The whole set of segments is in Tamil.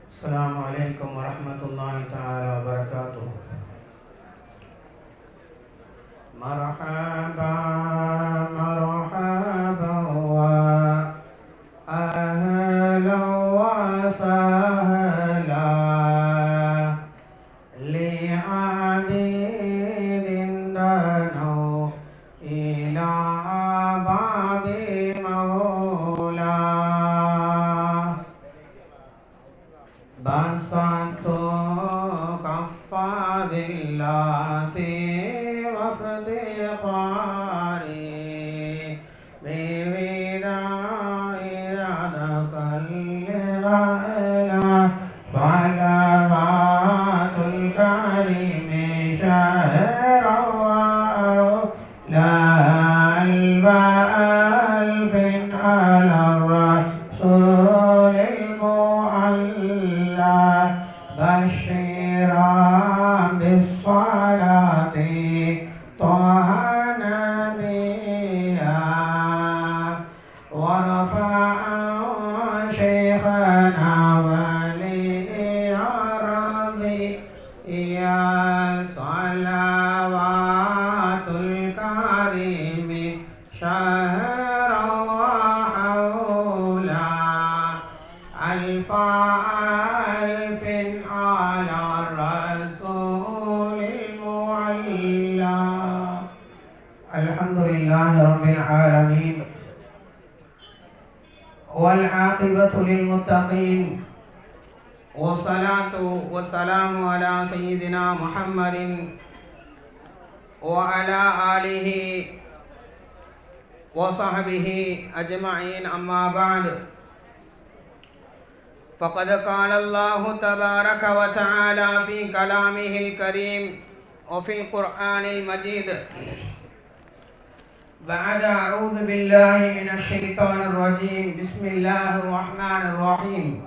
السلام عليكم ورحمة الله تعالى وبركاته مرحبا مرحبا وأهلا وسهلا لعبيد دنوا إلى باب مولاه بسطت كف ذلاتي وافتخاري بوداع يدك الغلا صلوات الكريم شهرا لا ألف ألف على الرسول المعلى بشيرا بالصلاة طه نبيا ورفع شيخنا ولي أرضي يا صلوات الكريم شهرا وحولا ألف ألف على الرسول المعلى الحمد لله رب العالمين والعاقبة للمتقين والصلاة والسلام على سيدنا محمد وعلى آله وصحبه أجمعين أما بعد فقد قال الله تبارك وتعالى في كلامه الكريم وفي القرآن المجيد بعد أعوذ بالله من الشيطان الرجيم بسم الله الرحمن الرحيم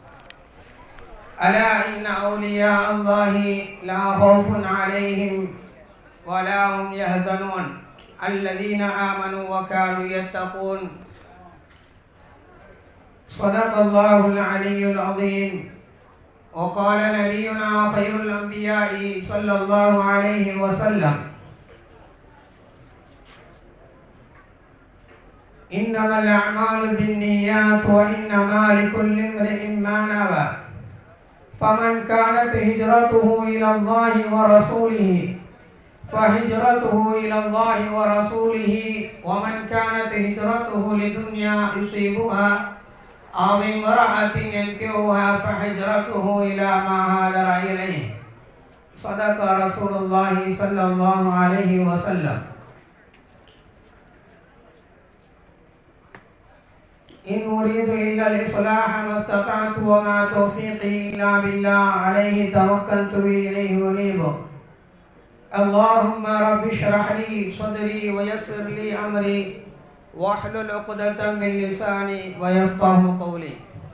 ألا إن أولياء الله لا خوف عليهم ولا هم يحزنون الذين آمنوا وكانوا يتقون صدق الله العلي العظيم وقال نبينا خير الأنبياء صلى الله عليه وسلم إنما الأعمال بالنيات وإنما لكل امرئ ما نوى فمن كانت هجرته إلى الله ورسوله فهجرته إلى الله ورسوله ومن كانت هجرته لدنيا يصيبها أو امرأة ينكحها فهجرته إلى ما هاجر إليه صدق رسول الله صلى الله عليه وسلم إن أريد إلا الإصلاح ما استطعت وما توفيقي إلا بالله عليه توكلت وإليه أنيب اللهم رب اشرح لي صدري ويسر لي أمري واحلل عقدة من لساني ويفقه قولي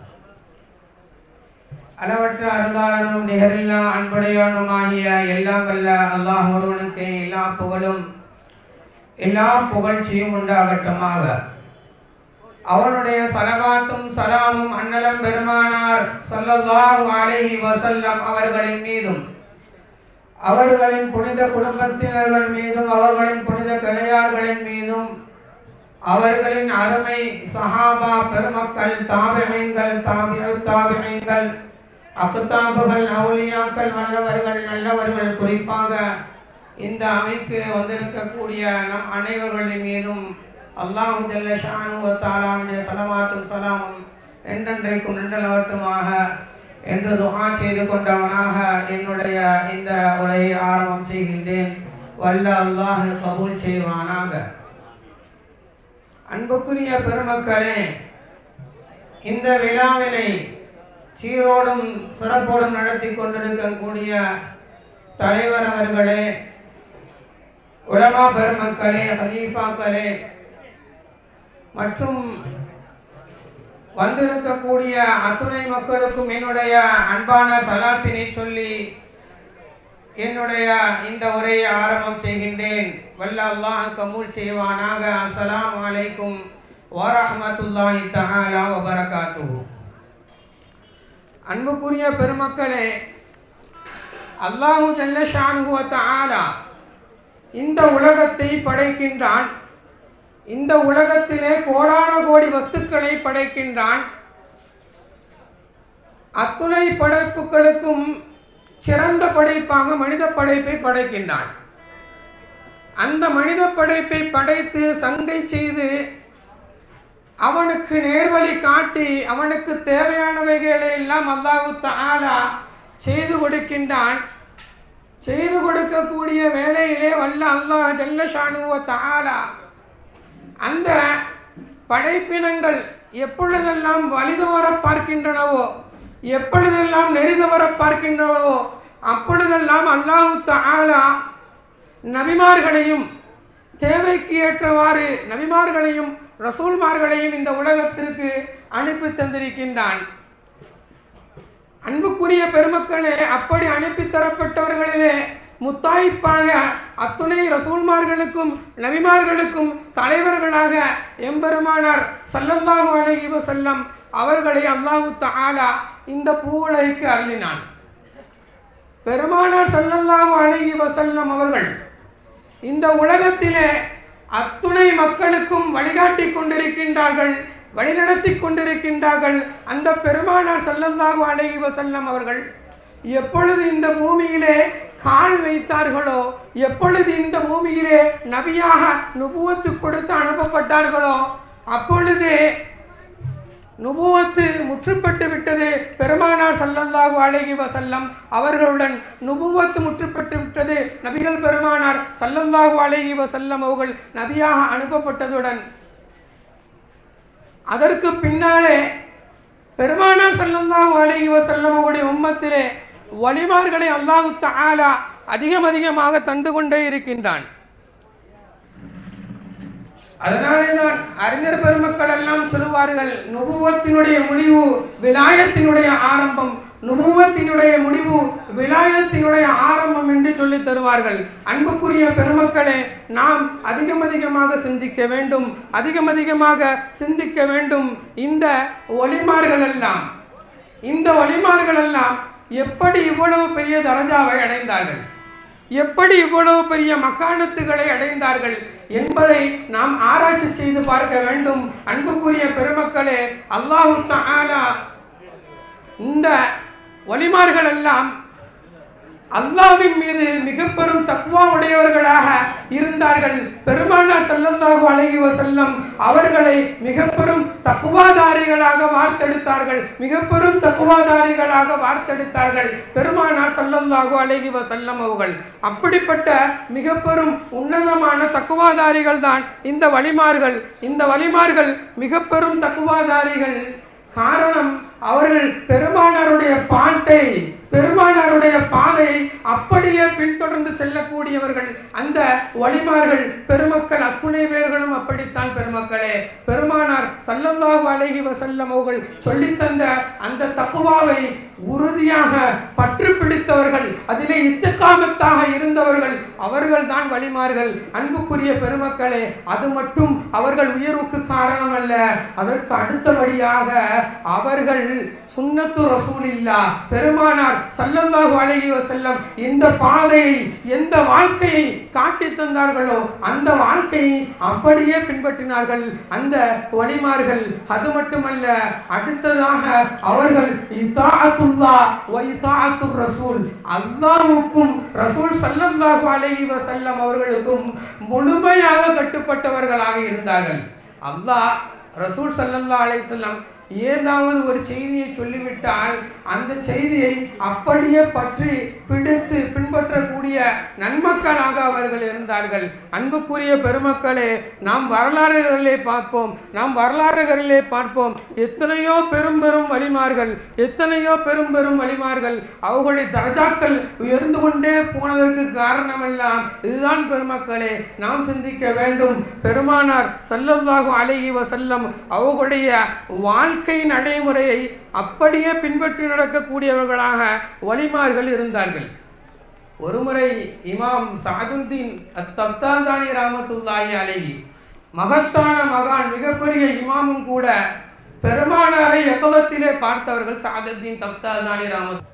அளவற்ற அருளாளனும் நிகரில்லா அன்புடையவனுமாகிய எல்லாம் வல்ல அல்லாஹ் ஒருவனுக்கு எல்லா புகழும் எல்லா புகழ்ச்சியும் உண்டாகட்டுமாக அவனுடைய சலவாத்தும் சலாமும் அன்னலம் பெருமானார் ஸல்லல்லாஹு அலைஹி வஸல்லம் அவர்களின் மீதும் அவர்களின் புனித குடும்பத்தினர்கள் மீதும் அவர்களின் புனித கிளையார்களின் மீதும் அவர்களின் அருமை சஹாபா பெருமக்கள் தாபிகைன்கள் தாபிய தாபிகைன்கள் அக்குத்தாபுகள் அவுலியாக்கள் வல்லவர்கள் நல்லவர்கள் குறிப்பாக இந்த அமைக்கு வந்திருக்கக்கூடிய நம் அனைவர்களின் மீதும் அல்லாஹு ஜல்ல ஷானு தாலாவுடைய சலமாத்தும் சலாமும் என்றென்றைக்கும் நின்றலவட்டுமாக என்று துஆ செய்து கொண்டவனாக என்னுடைய இந்த உரையை ஆரம்பம் செய்கின்றேன் வல்ல அல்லாஹ் கபூல் செய்வானாக அன்புக்குரிய பெருமக்களே இந்த விழாவினை சீரோடும் சிறப்போடும் நடத்தி கொண்டிருக்கக்கூடிய தலைவர் அவர்களே உலமா பெருமக்களே ஹலீஃபாக்களே மற்றும் வந்திருக்கக்கூடிய அத்துணை மக்களுக்கும் என்னுடைய அன்பான சலாத்தினை சொல்லி என்னுடைய இந்த உரையை ஆரம்பம் செய்கின்றேன் வல்ல அல்லாஹ் கபூல் செய்வானாக அஸ்ஸலாமு அலைக்கும் வரஹ்மத்துல்லாஹி தஆலா வபரகாத்துஹு அன்புக்குரிய பெருமக்களே அல்லாஹு ஜல்லஷானுவ ஆலா இந்த உலகத்தை படைக்கின்றான் இந்த உலகத்திலே கோடான கோடி வஸ்துக்களை படைக்கின்றான் அத்துணை படைப்புகளுக்கும் சிறந்த படைப்பாக மனித படைப்பை படைக்கின்றான் அந்த மனித படைப்பை படைத்து சங்கை செய்து அவனுக்கு நேர்வழி காட்டி அவனுக்கு தேவையானவைகளை எல்லாம் அல்லாஹு தஆலா செய்து கொடுக்கின்றான் செய்து கொடுக்கக்கூடிய வேளையிலே வல்ல அல்லாஹ் ஜல்லஷானுவ தஆலா அந்த படைப்பினங்கள் எப்பொழுதெல்லாம் வலிதுவர பார்க்கின்றனவோ எப்பொழுதெல்லாம் நெறிதவர பார்க்கின்றனவோ அப்பொழுதெல்லாம் அல்லாஹு தஆலா நபிமார்களையும் தேவைக்கு ஏற்றவாறு நபிமார்களையும் ரசூல்மார்களையும் இந்த உலகத்திற்கு அனுப்பி தந்திருக்கின்றான் அன்புக்குரிய பெருமக்களே அப்படி அனுப்பி தரப்பட்டவர்களிலே முத்தாய்ப்பாக அத்துணை ரசூல்மார்களுக்கும் நபிமார்களுக்கும் தலைவர்களாக எம்பெருமானார் சல்லல்லாஹு அலைஹி வஸல்லம் அவர்களை அல்லாஹு தஆலா இந்த பூவுலகிற்கு அருளினான் பெருமானார் சல்லல்லாஹு அலைஹி வஸல்லம் அவர்கள் இந்த உலகத்திலே அத்துணை மக்களுக்கும் வழிகாட்டி கொண்டிருக்கின்றார்கள் வழிநடத்தி கொண்டிருக்கின்றார்கள் அந்த பெருமானார் சல்லல்லாஹு அலைஹி வஸல்லம் அவர்கள் எப்பொழுது இந்த பூமியிலே கால் வைத்தார்களோ எப்பொழுது இந்த பூமியிலே நபியாக நுபுவத்து கொடுத்து அனுப்பப்பட்டார்களோ அப்பொழுதே நுபுவத்து முற்றுப்பட்டு விட்டது பெருமானார் சல்லல்லாஹு அலைஹி வஸல்லம் அவர்களுடன் நுபுவத்து முற்றுப்பட்டு விட்டது நபிகள் பெருமானார் சல்லல்லாஹு அலைஹி வஸல்லம் அவர்கள் நபியாக அனுப்பப்பட்டதுடன் அதற்கு பின்னாலே பெருமானார் சல்லல்லாஹு அலைஹி வஸல்லம் அவருடைய உம்மத்திலே வலிமார்களை அல்லாஹு தஆலா அதிகம் அதிகமாக தந்து கொண்டே இருக்கின்றான் அதனாலே தான் அறிஞர் பெருமக்கள் எல்லாம் சொல்லுவார்கள் நுபுவத்தினுடைய முடிவு விலாயத்தினுடைய ஆரம்பம் நுபுவத்தினுடைய முடிவு விலாயத்தினுடைய ஆரம்பம் என்று சொல்லி தருவார்கள் அன்புக்குரிய பெருமக்களே நாம் அதிகம் அதிகமாக சிந்திக்க வேண்டும் அதிகம் அதிகமாக சிந்திக்க வேண்டும் இந்த ஒளிமார்கள் எல்லாம் இந்த ஒளிமார்கள் எல்லாம் எப்படி இவ்வளவு பெரிய தரஜாவை அடைந்தார்கள் எப்படி இவ்வளவு பெரிய மக்கானத்துகளை அடைந்தார்கள் என்பதை நாம் ஆராய்ச்சி செய்து பார்க்க வேண்டும் அன்புக்குரிய பெருமக்களே அல்லாஹு தஆலா இந்த ஒலிமார்கள் எல்லாம் அல்லாவின் மீது மிக பெரும் தக்குவா உடையவர்களாக இருந்தார்கள் பெருமானார் ஸல்லல்லாஹு அலைஹி வஸல்லம் அவர்களை மிக பெரும் தக்குவாதாரிகளாக வார்த்தெடுத்தார்கள் மிக பெரும் தக்குவாதாரிகளாக வார்த்தெடுத்தார்கள் பெருமானார் ஸல்லல்லாஹு அலைஹி வஸல்லம் அவர்கள் அப்படிப்பட்ட மிக பெரும் உன்னதமான தக்குவாதாரிகள் தான் இந்த வலிமார்கள் இந்த வலிமார்கள் மிக பெரும் தக்குவாதாரிகள் காரணம் அவர்கள் பெருமானாருடைய பாட்டை பெருமானாருடைய பாதையை அப்படியே பின்தொடர்ந்து செல்லக்கூடியவர்கள் அந்த வழிமார்கள் பெருமக்கள் அத்துணை பேர்களும் அப்படித்தான் பெருமக்களே பெருமானார் சல்லல்லாஹு அலைஹி வஸல்லம் அவர்கள் சொல்லித் தந்த அந்த தக்குவாவை உறுதியாக பற்று பிடித்தவர்கள் அதிலே இஸ்திகாமத்தாக இருந்தவர்கள் அவர்கள் தான் வழிமார்கள் அன்புக்குரிய பெருமக்களே அது மட்டும் அவர்கள் உயர்வுக்கு காரணம் அல்ல அதற்கு அடுத்தபடியாக அவர்கள் சுன்னத்து ரசூலில்லா பெருமானார் சல்லல்லாஹு அலைஹி வஸல்லம் இந்த பாதையை எந்த வாழ்க்கையை காட்டி தந்தார்களோ அந்த வாழ்க்கையை அப்படியே பின்பற்றினார்கள் அந்த வழிமார்கள் அது மட்டுமல்ல அடுத்ததாக அவர்கள் இதாஅத்துல்லா வ இதாஅத்துர் ரசூல் அல்லாஹ்வுக்கும் ரசூல் ஸல்லல்லாஹு அலைஹி வஸல்லம் அவர்களுக்கும் முழுமையாக கட்டுப்பட்டவர்களாக இருந்தார்கள் அல்லாஹ் ரசூல் ஸல்லல்லாஹு அலைஹி வஸல்லம் ஏதாவது ஒரு செய்தியை சொல்லிவிட்டால் அந்த செய்தியை அப்படியே பற்றி பிடித்து பின்பற்றக்கூடிய நன்மக்களாக அவர்கள் இருந்தார்கள் அன்புக்குரிய பெருமக்களே நாம் வரலாறுகளிலே பார்ப்போம் நாம் வரலாறுகளிலே பார்ப்போம் எத்தனையோ பெரும் பெரும் வழிமார்கள் எத்தனையோ பெரும் பெரும் வழிமார்கள் அவர்களுடைய தரஜாக்கள் உயர்ந்து கொண்டே போனதற்கு காரணமெல்லாம் இதுதான் பெருமக்களே நாம் சிந்திக்க வேண்டும் பெருமானார் சல்லல்லாஹு அலைஹி வஸல்லம் அவர்களுடைய வாழ்க்கை நடைமுறையை அப்படியே பின்பற்றி நடக்கக்கூடியவர்களாக வலிமார்கள் இருந்தார்கள் ஒருமுறை இமாம் சாதுத்தீன் அத்தப்தாசானி ராமத்துல்லாஹி அலைஹி மகத்தான மகான் மிகப்பெரிய இமாமும் கூட பெருமானாரை எக்கலத்திலே பார்த்தவர்கள் சாதத்தின் தப்தாதானி ராமத்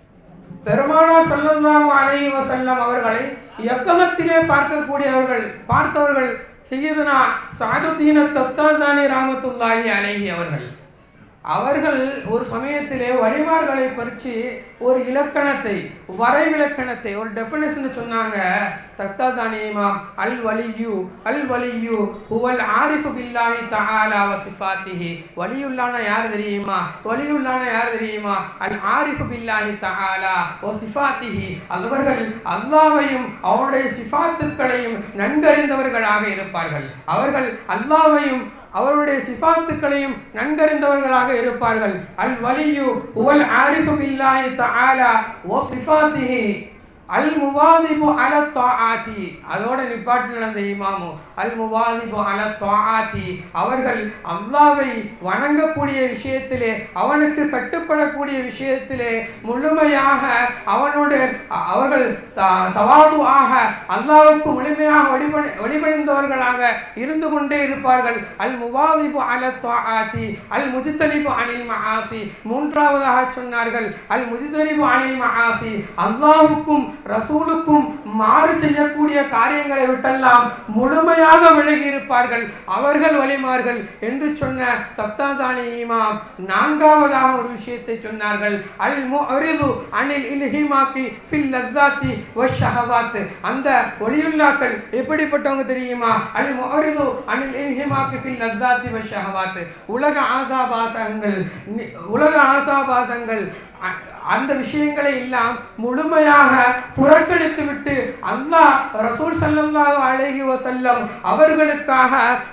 பெருமானார் ஸல்லல்லாஹு அலைஹி வஸல்லம் அவர்களை எக்கலத்திலே பார்க்கக்கூடியவர்கள் பார்த்தவர்கள் சையதுனா சாதுத்தீன தப்தாதானி ராமத்துல்லாஹி அலைஹி அவர்கள் அவர்கள் ஒரு சமயத்திலே வழிமார்களை பறித்து ஒரு இலக்கணத்தை வரைவிலக்கணத்தை ஒரு டெஃபினேஷன் சொன்னாங்க தக்தாதானி இமாம் அல் வலியு அல் வலியு ஹுவல் ஆரிஃபு பில்லாஹி தஆலா வ சிஃபாத்திஹி வலியுல்லான யார் தெரியுமா வலியுல்லான யார் தெரியுமா அல் ஆரிஃபு பில்லாஹி தஆலா வ சிஃபாத்திஹி அவர்கள் அல்லாஹ்வையும் அவருடைய சிஃபாத்துக்களையும் நன்கறிந்தவர்களாக இருப்பார்கள் அவர்கள் அல்லாஹ்வையும் அவருடைய சிபாத்துக்களையும் நன்கறிந்தவர்களாக இருப்பார்கள் அல் வலியு உவல் ஆரிஃபு பில்லாஹி தஆலா வ சிஃபாத்திஹி அல் முவாதிபு அல தாஆத்தி அதோட நிப்பாட்டில் நடந்த இமாமு அல் முவாதிபு அல தாஆத்தி அவர்கள் அல்லாவை வணங்கக்கூடிய விஷயத்திலே அவனுக்கு கட்டுப்படக்கூடிய விஷயத்திலே முழுமையாக அவனோடு அவர்கள் தவாதுவாக அல்லாவுக்கு முழுமையாக வழிபணி வழிபணிந்தவர்களாக இருந்து கொண்டே இருப்பார்கள் அல் முவாதிபு அல தாஆத்தி அல் முஜித்தலிபு அனில் மஆசி மூன்றாவதாக சொன்னார்கள் அல் முஜித்தலிபு அனில் மஆசி அல்லாஹ்வுக்கும் ரசூலுக்கும் மாறு செய்யக்கூடிய காரியங்களை விட்டெல்லாம் முழுமையாக விலகி இருப்பார்கள் அவர்கள் வழிமார்கள் என்று சொன்ன தப்தாசானி இமாம் நான்காவதாக ஒரு விஷயத்தை சொன்னார்கள் அல் முஅரிது அனில் இல்ஹிமாக்கி ஃபில் லத்தாத்தி வஷஹவாத் அந்த ஒளியுல்லாக்கள் எப்படிப்பட்டவங்க தெரியுமா அல் முஅரிது அனில் இல்ஹிமாக்கி ஃபில் லத்தாத்தி வஷஹவாத் உலக ஆசாபாசங்கள் நி- உலக ஆசாபாசங்கள் அ- அந்த விஷயங்களை எல்லாம் முழுமையாக புறக்கணித்து விட்டு அல்லாஹ் ரசூல் ஸல்லல்லாஹு அலைஹி வஸல்லம் அவர்களுக்காக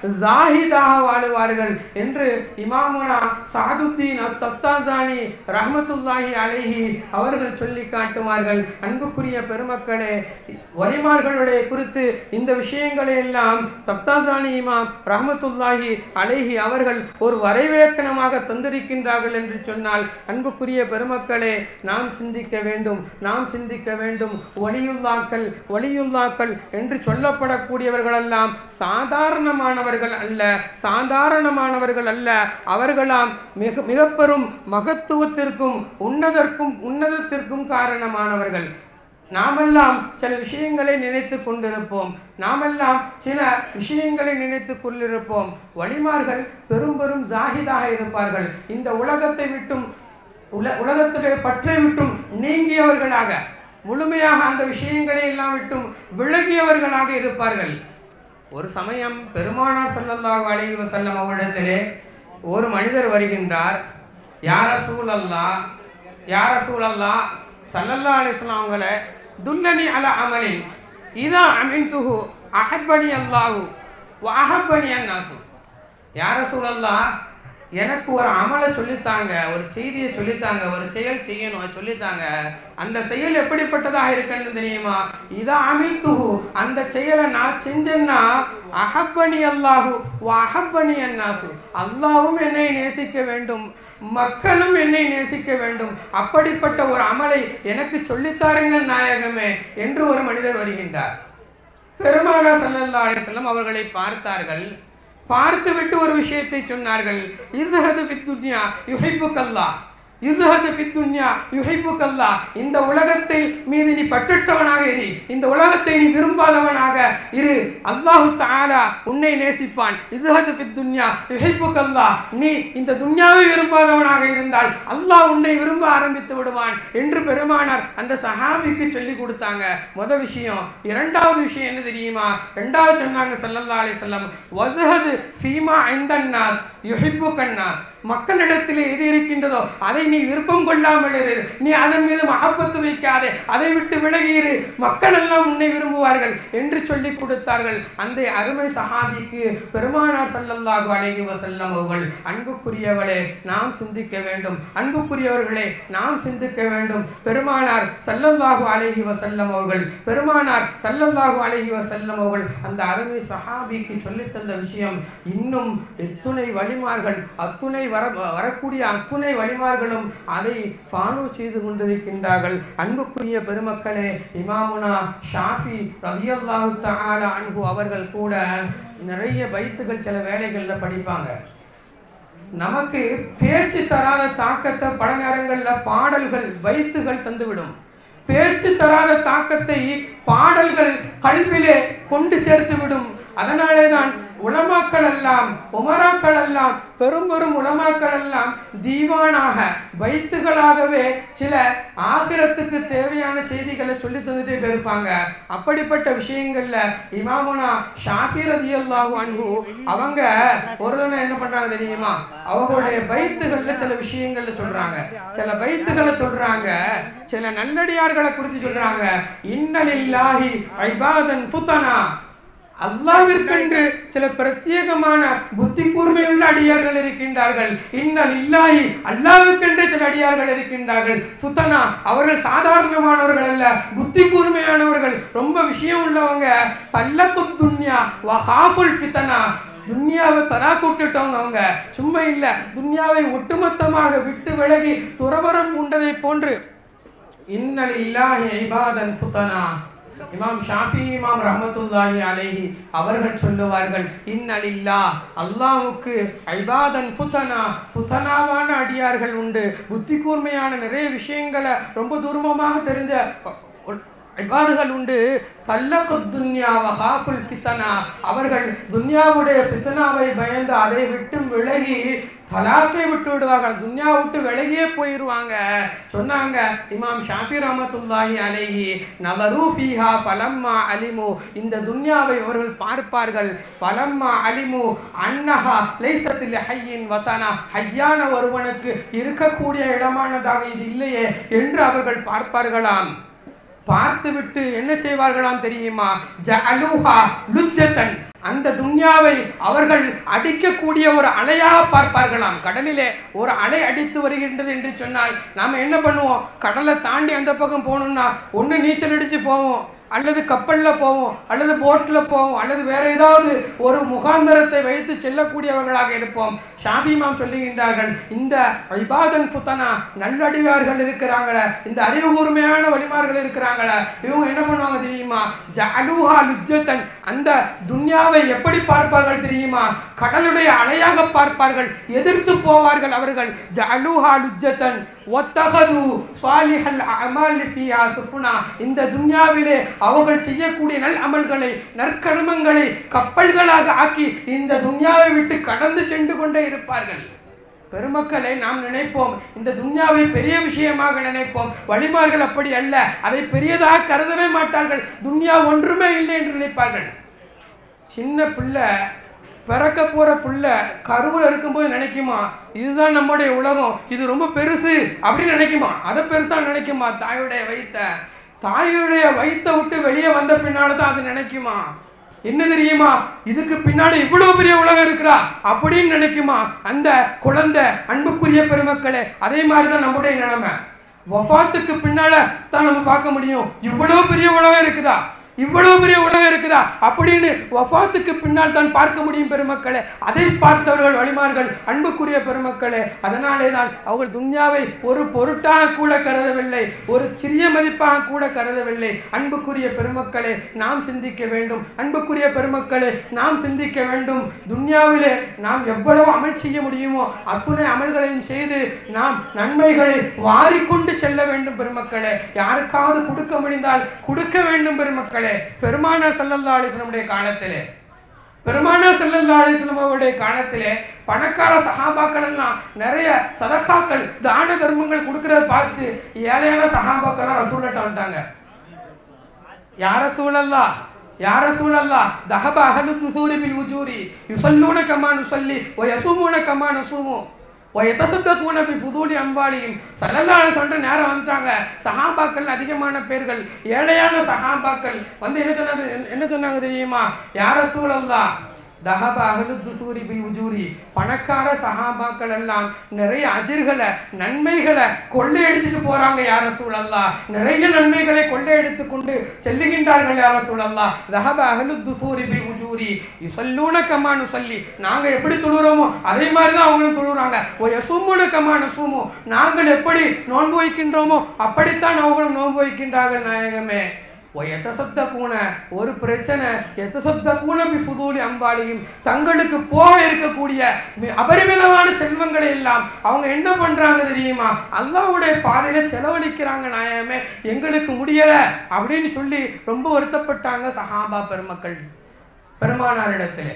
ஜாஹிதாக வாழுவார்கள் என்று இமாமுனா சாதுத்தீன் அத்தப்தாசானி ரஹ்மத்துல்லாஹி அலைஹி அவர்கள் சொல்லி காட்டுவார்கள் அன்புக்குரிய பெருமக்களே வலிமார்களுடைய குறித்து இந்த விஷயங்களை எல்லாம் தப்தாசானி இமாம் ரஹ்மத்துல்லாஹி அலைஹி அவர்கள் ஒரு வரைவிலக்கணமாக தந்திருக்கின்றார்கள் என்று சொன்னால் அன்புக்குரிய பெருமக்களே நாம் சிந்திக்க வேண்டும் நாம் சிந்திக்க வேண்டும் ஒளியுல்லாக்கள் ஒளியுல்லாக்கள் என்று சொல்லப்படக்கூடியவர்களெல்லாம் சாதாரணமானவர்கள் அல்ல சாதாரணமானவர்கள் அல்ல அவர்களாம் மிக மிக பெரும் மகத்துவத்திற்கும் உன்னதற்கும் உன்னதத்திற்கும் காரணமானவர்கள் நாமெல்லாம் சில விஷயங்களை நினைத்து கொண்டிருப்போம் நாமெல்லாம் சில விஷயங்களை நினைத்து கொண்டிருப்போம் வழிமார்கள் பெரும் பெரும் ஜாகிதாக இருப்பார்கள் இந்த உலகத்தை விட்டும் உல உலகத்துடைய பற்றை விட்டும் நீங்கியவர்களாக முழுமையாக அந்த விஷயங்களை எல்லாம் விட்டும் விலகியவர்களாக இருப்பார்கள் ஒரு சமயம் பெருமானார் ஸல்லல்லாஹு அலைஹி வஸல்லம் அவரிடத்திலே ஒரு மனிதர் வருகின்றார் யார சூழல்லா யார சூழல்லா சல்லல்லா அலிஸ்லாம் அவங்கள துல்லனி அல அமலின் இதா அமின்துஹு அஹப்பனி அல்லாஹு வ அஹப்பனி அன்னாசு யார சூழல்லா எனக்கு ஒரு அமலை சொல்லித்தாங்க ஒரு செய்தியை சொல்லித்தாங்க ஒரு செயல் செய்யணும் அது சொல்லித்தாங்க அந்த செயல் எப்படிப்பட்டதாக இருக்குன்னு தெரியுமா இதா அமிழ்த்துஹு அந்த செயலை நான் செஞ்சேன்னா அஹப்பனி அல்லாஹு வ அஹப்பனி அன்னாசு அல்லாவும் என்னை நேசிக்க வேண்டும் மக்களும் என்னை நேசிக்க வேண்டும் அப்படிப்பட்ட ஒரு அமலை எனக்கு சொல்லித்தாருங்கள் நாயகமே என்று ஒரு மனிதர் வருகின்றார் பெருமானார் ஸல்லல்லாஹு அலைஹி வஸல்லம் அவர்களை பார்த்தார்கள் பார்த்துவிட்டு ஒரு விஷயத்தை சொன்னார்கள் இஸ்ஹது பித்துன்யா யுஹிப்புக்கல்லா இஸ்ஹது பித்துன்யா யுஹிப்புக்கல்லா இந்த உலகத்தில் மீது நீ பற்றற்றவனாக இரு இந்த உலகத்தை நீ விரும்பாதவனாக இரு அல்லாஹு தஆலா உன்னை நேசிப்பான் இஸ்ஹது பித்துன்யா யுஹிப்புக்கல்லா நீ இந்த துன்யாவை விரும்பாதவனாக இருந்தால் அல்லாஹ் உன்னை விரும்ப ஆரம்பித்து விடுவான் என்று பெருமானார் அந்த சஹாபிக்கு சொல்லி கொடுத்தாங்க முத விஷயம் இரண்டாவது விஷயம் என்ன தெரியுமா ரெண்டாவது சொன்னாங்க ஸல்லல்லாஹு அலைஹி வஸல்லம் வஸ்ஹது ஃபீமா இந்தன்னாஸ் யுஹிப்புக்கன்னாஸ் மக்களிடத்தில் எது இருக்கின்றதோ அதை நீ விருப்பம் கொள்ளாமல் இரு நீ அதன் மீது மகப்பத்து வைக்காதே அதை விட்டு விலகியிரு மக்கள் எல்லாம் உன்னை விரும்புவார்கள் என்று சொல்லி கொடுத்தார்கள் அந்த அருமை சஹாபிக்கு பெருமானார் ஸல்லல்லாஹு அலைஹி வஸல்லம் அவர்கள் அன்புக்குரியவளே நாம் சிந்திக்க வேண்டும் அன்புக்குரியவர்களே நாம் சிந்திக்க வேண்டும் பெருமானார் ஸல்லல்லாஹு அலைஹி வஸல்லம் அவர்கள் பெருமானார் ஸல்லல்லாஹு அலைஹி வஸல்லம் அவர்கள் அந்த அருமை சஹாபிக்கு சொல்லித் தந்த விஷயம் இன்னும் எத்துணை வழிமார்கள் அத்துணை வர வரக்கூடிய அத்துணை வழிமார்களும் அதை ஃபாலோ செய்து கொண்டிருக்கின்றார்கள் அன்புக்குரிய பெருமக்களே இமாமுனா ஷாஃபி ரலியல்லாஹு தஆலா அன்ஹு அவர்கள் கூட நிறைய பைத்துகள் சில வேலைகளில் படிப்பாங்க நமக்கு பேச்சு தராத தாக்கத்தை பல நேரங்கள்ல பாடல்கள் வைத்துகள் தந்துவிடும் பேச்சு தராத தாக்கத்தை பாடல்கள் கல்விலே கொண்டு சேர்த்து விடும் அதனாலே தான் உலமாக்கள் எல்லாம் உமராக்கள் எல்லாம் பெரும் பெரும் உலமாக்கள் எல்லாம் தீவானாக வைத்துகளாகவே சில ஆகிரத்துக்கு தேவையான செய்திகளை சொல்லி தந்துட்டே போயிருப்பாங்க அப்படிப்பட்ட விஷயங்கள்ல இமாமுனா ஷாஃபி ரதியல்லாஹு அன்ஹு அவங்க ஒரு தடவை என்ன பண்றாங்க தெரியுமா அவங்களுடைய பைத்துகள்ல சில விஷயங்கள்ல சொல்றாங்க சில பைத்துகளை சொல்றாங்க சில நல்லடியார்களை குறித்து சொல்றாங்க இன்னலில்லாஹி ஐபாதன் ஃபுத்தனா அல்லாவிற்கென்று சில பிரத்யேகமான புத்தி கூர்மையுள்ள அடியார்கள் இருக்கின்றார்கள் இன்னல் இல்லாஹி அல்லாவுக்கென்று சில அடியார்கள் இருக்கின்றார்கள் ஃபுத்தனா அவர்கள் சாதாரணமானவர்கள் அல்ல புத்தி கூர்மையானவர்கள் ரொம்ப விஷயம் உள்ளவங்க தல்லக்கு துன்யா வஹாஃபுல் ஃபித்தனா துன்யாவை தலா கூட்டுட்டவங்க அவங்க சும்மா இல்ல துன்யாவை ஒட்டுமொத்தமாக விட்டு விலகி துறவரம் உண்டதை போன்று இன்னல் இல்லாஹி ஐபாதன் ஃபுத்தனா இமாம் ஷாஃபி இமாம் ரஹமத்துல்லாஹி அலைஹி அவர்கள் சொல்லுவார்கள் இன்னலில்லா அல்லாஹ்வுக்கு ஐபாதன் ஃபுதனா ஃபுதனாவான அடியார்கள் உண்டு புத்தி கூர்மையான நிறைய விஷயங்களை ரொம்ப தூரமாக தெரிஞ்ச இபாதுகள் உண்டு தல்லக்கு துன்யா வஹாஃபுல் ஃபித்தனா அவர்கள் துன்யாவுடைய ஃபித்தனாவை பயந்து அதை விட்டு விலகி தலாக்கை விட்டு விடுவார்கள் துன்யா விட்டு விலகியே போயிடுவாங்க சொன்னாங்க இமாம் ஷாஃபி ரஹமத்துல்லாஹி அலைஹி நவரு ஃபீஹா ஃபலம்மா அலிமு இந்த துன்யாவை அவர்கள் பார்ப்பார்கள் ஃபலம்மா அலிமு அன்னஹா லைசத்தில் ஹையின் வதனா ஹையான ஒருவனுக்கு இருக்கக்கூடிய இடமானதாக இது இல்லையே என்று அவர்கள் பார்ப்பார்களாம் பார்த்துவிட்டு என்ன செய்வார்களாம் தெரியுமா ஜஅலுஹா லுஜ்ஜத்தன் அந்த துன்யாவை அவர்கள் அடிக்கக்கூடிய ஒரு அலையாக பார்ப்பார்களாம் கடலிலே ஒரு அலை அடித்து வருகின்றது என்று சொன்னால் நாம் என்ன பண்ணுவோம் கடலை தாண்டி அந்த பக்கம் போகணும்னா ஒன்று நீச்சல் அடித்து போவோம் அல்லது கப்பலில் போவோம் அல்லது போட்டில் போவோம் அல்லது வேற ஏதாவது ஒரு முகாந்தரத்தை வைத்து செல்லக்கூடியவர்களாக இருப்போம் ஷாபிமாம் சொல்லுகின்றார்கள் இந்த ஐபாதன் ஃபுத்தனா நல்லடியார்கள் இருக்கிறாங்களே இந்த அறிவு கூர்மையான வழிமார்கள் இருக்கிறாங்களே இவங்க என்ன பண்ணுவாங்க தெரியுமா ஜஅலுஹா லுஜ்ஜத்தன் அந்த துன்யாவை எப்படி பார்ப்பார்கள் தெரியுமா கடலுடைய அலையாக பார்ப்பார்கள் எதிர்த்து போவார்கள் அவர்கள் ஜஅலுஹா லுஜ்ஜத்தன் ஒத்தகது சாலிஹல் அமால் ஃபியா சுஃபுனா இந்த துன்யாவிலே அவர்கள் செய்யக்கூடிய நல் அமல்களை நற்கர்மங்களை கப்பல்களாக ஆக்கி இந்த துன்யாவை விட்டு கடந்து சென்று கொண்டே இருப்பார்கள் பெருமக்களை நாம் நினைப்போம் இந்த துன்யாவை பெரிய விஷயமாக நினைப்போம் வழிமார்கள் அப்படி அல்ல அதை பெரியதாக கருதவே மாட்டார்கள் துன்யா ஒன்றுமே இல்லை என்று நினைப்பார்கள் சின்ன பிள்ளை பிறக்க போற பிள்ளை கருவில் இருக்கும்போது நினைக்குமா இதுதான் நம்முடைய உலகம் இது ரொம்ப பெருசு அப்படின்னு நினைக்குமா அதை பெருசா நினைக்குமா தாயுடைய வயித்த தாயுடைய வயித்தை விட்டு வெளியே வந்த பின்னால தான் அது நினைக்குமா என்ன தெரியுமா இதுக்கு பின்னாடி இவ்வளவு பெரிய உலகம் இருக்கிறா அப்படின்னு நினைக்குமா அந்த குழந்தை அன்புக்குரிய பெருமக்களே அதே மாதிரி தான் நம்முடைய நிலைமை வஃபாத்துக்கு பின்னால தான் நம்ம பார்க்க முடியும் இவ்வளவு பெரிய உலகம் இருக்குதா இவ்வளவு பெரிய உலகம் இருக்குதா அப்படின்னு வஃபாத்துக்கு பின்னால் தான் பார்க்க முடியும் பெருமக்களே அதை பார்த்தவர்கள் வழிமார்கள் அன்புக்குரிய பெருமக்களே அதனாலே தான் அவர்கள் துன்யாவை ஒரு பொருட்டாக கூட கருதவில்லை ஒரு சிறிய மதிப்பாக கூட கருதவில்லை அன்புக்குரிய பெருமக்களே நாம் சிந்திக்க வேண்டும் அன்புக்குரிய பெருமக்களே நாம் சிந்திக்க வேண்டும் துன்யாவிலே நாம் எவ்வளவு அமல் செய்ய முடியுமோ அத்துணை அமல்களையும் செய்து நாம் நன்மைகளை வாரிக்கொண்டு செல்ல வேண்டும் பெருமக்களே யாருக்காவது கொடுக்க முடிந்தால் கொடுக்க வேண்டும் பெருமக்களே பெருமானா சல்லல்லா அலிஸ்லமுடைய காலத்திலே பெருமானா சல்லல்லா அலிஸ்லம் அவருடைய காலத்திலே பணக்கார சஹாபாக்கள் எல்லாம் நிறைய சதக்காக்கள் தான தர்மங்கள் கொடுக்கறத பார்த்து ஏழையான சஹாபாக்கள் ரசூலட்ட வந்துட்டாங்க யார சூழல்லா யார சூழல்லா தஹப அஹலு துசூரி பில் உஜூரி யுசல்லூன கமா நுசல்லி வ யசூமுன கமா நசுமு வ யதசத்தகூன பி ஃபுதூலி அம்வாலிஹிம் ஸல்லல்லாஹு அலைஹி வஸல்லம் நேரம் வந்துட்டாங்க சஹாபாக்கள் அதிகமான பேர்கள் ஏழையான சஹாபாக்கள் வந்து என்ன சொன்னாங்க என்ன சொன்னாங்க தெரியுமா யார சூழல்லா தஹப அஹலு துசூரி பில் உஜூரி பணக்கார சஹாபாக்கள் எல்லாம் நிறைய அஜிர்களை நன்மைகளை கொள்ளையடிச்சிட்டு போறாங்க யார சூழல்லா நிறைய நன்மைகளை கொள்ளையடித்து கொண்டு செல்லுகின்றார்கள் யார சூழல்லா தஹப அஹலு துசூரி பில் உஜூரி யுசல்லூன கமானு சொல்லி நாங்க எப்படி தொழுறோமோ அதே மாதிரி தான் அவங்களும் தொழுறாங்க ஓ யசுமுன கமானு சூமு நாங்கள் எப்படி நோன்பு வைக்கின்றோமோ அப்படித்தான் அவங்களும் நோன்பு வைக்கின்றார்கள் நாயகமே எத்தசத்தக்கூன ஒரு பிரச்சனை எத்தசத்தக்கூன பி ஃபுதூலி அம்பாலியும் தங்களுக்கு போக இருக்கக்கூடிய மி- அபரிமிதமான செல்வங்களை எல்லாம் அவங்க என்ன பண்றாங்க தெரியுமா அல்லாஹ்வுடைய பாதையில செலவழிக்கிறாங்க நாயமே எங்களுக்கு முடியல அப்படின்னு சொல்லி ரொம்ப வருத்தப்பட்டாங்க சஹாபா பெருமக்கள் பெருமானாரிடத்திலே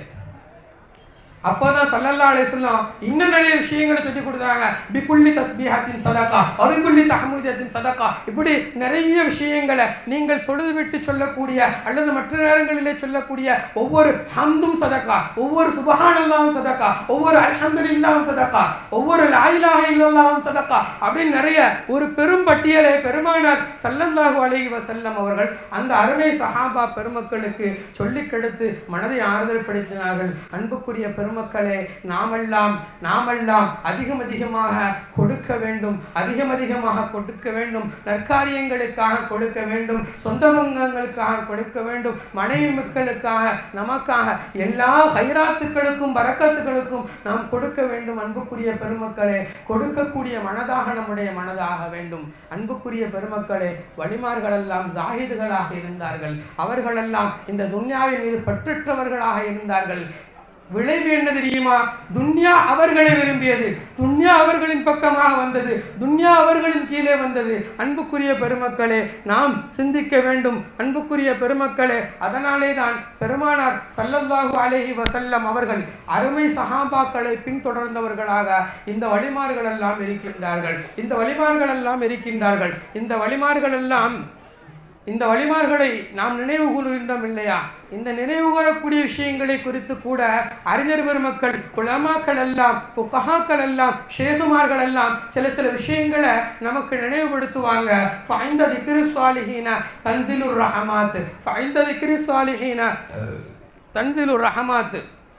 அப்போதான் சல்லல்லா அலைஹிஸ்ஸலாம் இன்னும் நிறைய விஷயங்களை சொல்லி கொடுத்தாங்க பிகுல்லி தஸ்பீஹத்தின் சதகா அபிகுல்லி தஹமூதத்தின் சதகா இப்படி நிறைய விஷயங்களை நீங்கள் தொழுது விட்டு சொல்லக்கூடிய அல்லது மற்ற நேரங்களிலே சொல்லக்கூடிய ஒவ்வொரு ஹம்தும் சதகா ஒவ்வொரு சுபஹானல்லாவும் சதகா ஒவ்வொரு அல்ஹம்துலில்லாவும் சதகா ஒவ்வொரு லாயிலாக இல்லல்லாவும் சதகா அப்படின்னு நிறைய ஒரு பெரும் பட்டியலை பெருமானார் சல்லல்லாஹு அலைஹி வஸல்லம் அவர்கள் அந்த அருமை சஹாபா பெருமக்களுக்கு சொல்லிக் கெடுத்து மனதை ஆறுதல் படுத்தினார்கள் அன்புக்குரிய பெருமக்களே நாமெல்லாம் நாமெல்லாம் அதிகம் அதிகமாக கொடுக்க வேண்டும் அதிகம் அதிகமாக கொடுக்க வேண்டும் நற்காரியங்களுக்காக கொடுக்க வேண்டும் சொந்த பந்தங்களுக்காக கொடுக்க வேண்டும் மனைவி மக்களுக்காக நமக்காக எல்லா ஹைராத்துக்களுக்கும் பரக்கத்துகளுக்கும் நாம் கொடுக்க வேண்டும் அன்புக்குரிய பெருமக்களே கொடுக்கக்கூடிய மனதாக நம்முடைய மனதாக வேண்டும் அன்புக்குரிய பெருமக்களே வழிமார்களெல்லாம் ஜாகிதுகளாக இருந்தார்கள் அவர்களெல்லாம் இந்த துன்யாவின் மீது பற்றற்றவர்களாக இருந்தார்கள் விளைவு என்ன தெரியுமா துன்யா அவர்களை விரும்பியது துன்யா அவர்களின் பக்கமாக வந்தது துன்யா அவர்களின் கீழே வந்தது அன்புக்குரிய பெருமக்களே நாம் சிந்திக்க வேண்டும் அன்புக்குரிய பெருமக்களே அதனாலே தான் பெருமானார் சல்லல்லாஹு அலைஹி வஸல்லம் அவர்கள் அருமை சஹாபாக்களை பின்தொடர்ந்தவர்களாக இந்த வழிமார்கள் எல்லாம் இருக்கின்றார்கள் இந்த வழிமார்கள் எல்லாம் இருக்கின்றார்கள் இந்த வழிமார்கள் எல்லாம் இந்த வழிமார்களை நாம் நினைவு கூறுகின்றோம் இல்லையா இந்த நினைவு கூறக்கூடிய விஷயங்களை குறித்து கூட அறிஞர் பெருமக்கள் குலமாக்கள் எல்லாம் புகஹாக்கள் எல்லாம் ஷேகுமார்கள் எல்லாம் சில சில விஷயங்களை நமக்கு நினைவுபடுத்துவாங்க ஃபைந்த திக்ரு சாலிஹீன தன்சிலுர் ரஹமாத் ஃபைந்த திக்ரு சாலிஹீன தன்சிலுர் ரஹமாத்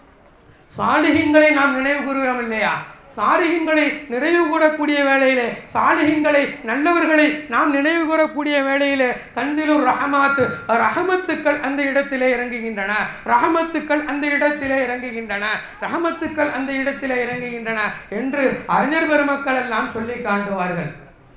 சாலிஹீன்களை நாம் நினைவு கூறுகிறோம் இல்லையா சாலிஹீன்களை நிறைவு கூறக்கூடிய வேளையிலே சாலிஹீன்களை நல்லவர்களை நாம் நினைவு கூறக்கூடிய வேளையிலே தன்சிலுர் ரஹமாத் ரஹமத்துக்கள் அந்த இடத்திலே இறங்குகின்றன ரஹமத்துக்கள் அந்த இடத்திலே இறங்குகின்றன ரஹமத்துக்கள் அந்த இடத்திலே இறங்குகின்றன என்று அறிஞர் பெருமக்கள் எல்லாம் சொல்லி காட்டுவார்கள்